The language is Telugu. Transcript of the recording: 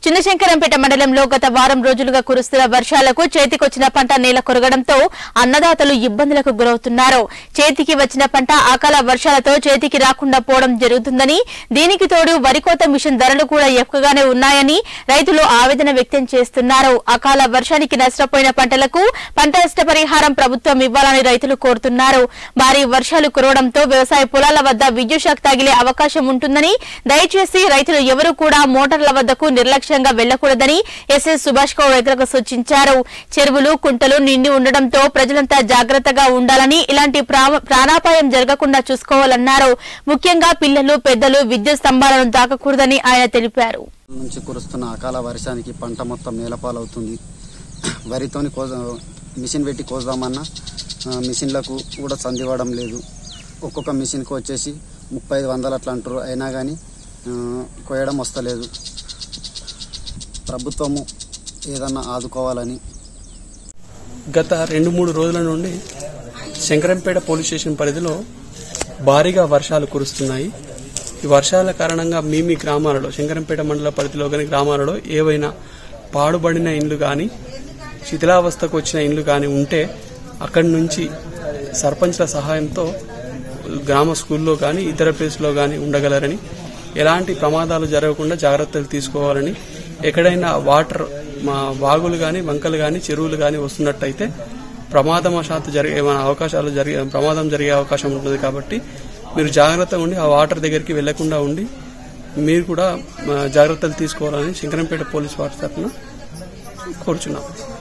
చిన్నశంకరంపేట మండలంలో గత వారం రోజులుగా కురుస్తున్న వర్షాలకు చేతికొచ్చిన పంట నేల కొరగడంతో అన్నదాతలు ఇబ్బందులకు గురవుతున్నారు చేతికి వచ్చిన పంట అకాల వర్షాలతో చేతికి రాకుండా పోవడం జరుగుతుందని దీనికి తోడు వరికోత మిషన్ ధరలు కూడా ఎక్కువగానే ఉన్నాయని రైతులు ఆవేదన వ్యక్తం చేస్తున్నారు అకాల వర్షానికి నష్టపోయిన పంటలకు పంట నష్టపరిహారం ప్రభుత్వం ఇవ్వాలని రైతులు కోరుతున్నారు భారీ వర్షాలు కురవడంతో వ్యవసాయ పొలాల వద్ద విద్యుత్ షాక్ తగిలే అవకాశం ఉంటుందని దయచేసి రైతులు ఎవరూ కూడా మోటార్ల వద్దకు నిర్లక్ష్యంగా వెళ్లకూడదని ఎస్ఎస్ సుభాష్ గౌడ్ రైతులకు సూచించారు చెరువులు కుంటలు నిండి ఉండడంతో ప్రజలంతా జాగ్రత్తగా ఉండాలని ఇలాంటి ప్రా- ప్రాణాపాయం జరగకుండా చూసుకోవాలన్నారు ముఖ్యంగా పిల్లలు పెద్దలు విద్యుత్ స్తంభాలను తాకకూడదని ఆయన తెలిపారు నుంచి కురుస్తున్న అకాల వర్షానికి పంట మొత్తం నేలపాలవుతుంది వరితోని కోజ మిషన్ పెట్టి కోద్దామన్నా ఆ, మిషన్లకు కూడా సందివ్వడం లేదు ఒక్కొక్క మిషన్కి వచ్చేసి ముప్పై ఐదు వందలు అట్లా అంటారు అయినా కానీ కోయడం వస్తలేదు ప్రభుత్వము ఏదన్నా ఆదుకోవాలని గత రెండు మూడు రోజుల నుండి శంకరంపేట పోలీస్ స్టేషన్ పరిధిలో భారీగా వర్షాలు కురుస్తున్నాయి ఈ వర్షాల కారణంగా మీ మీ గ్రామాలలో శంకరంపేట మండల పరిధిలో కానీ గ్రామాలలో ఏవైనా పాడుబడిన ఇండ్లు కానీ శిథిలావస్థకు వచ్చిన ఇండ్లు కానీ ఉంటే అక్కడి నుంచి సర్పంచ్ల సహాయంతో గ్రామ స్కూల్లో కానీ ఇతర ప్లేస్లో కానీ ఉండగలరని ఎలాంటి ప్రమాదాలు జరగకుండా జాగ్రత్తలు తీసుకోవాలని ఎక్కడైనా వాటర్ మా వాగులు కానీ వంకలు కానీ చెరువులు కానీ వస్తున్నట్టయితే ప్రమాదవశాత్తు జరిగే ఏమైనా అవకాశాలు జరిగే ప్రమాదం జరిగే అవకాశం ఉంటుంది కాబట్టి మీరు జాగ్రత్తగా ఉండి ఆ వాటర్ దగ్గరికి వెళ్లకుండా ఉండి మీరు కూడా ఆ, జాగ్రత్తలు తీసుకోవాలని శంకరంపేట పోలీస్ వారి తరఫున కోరుచున్నాం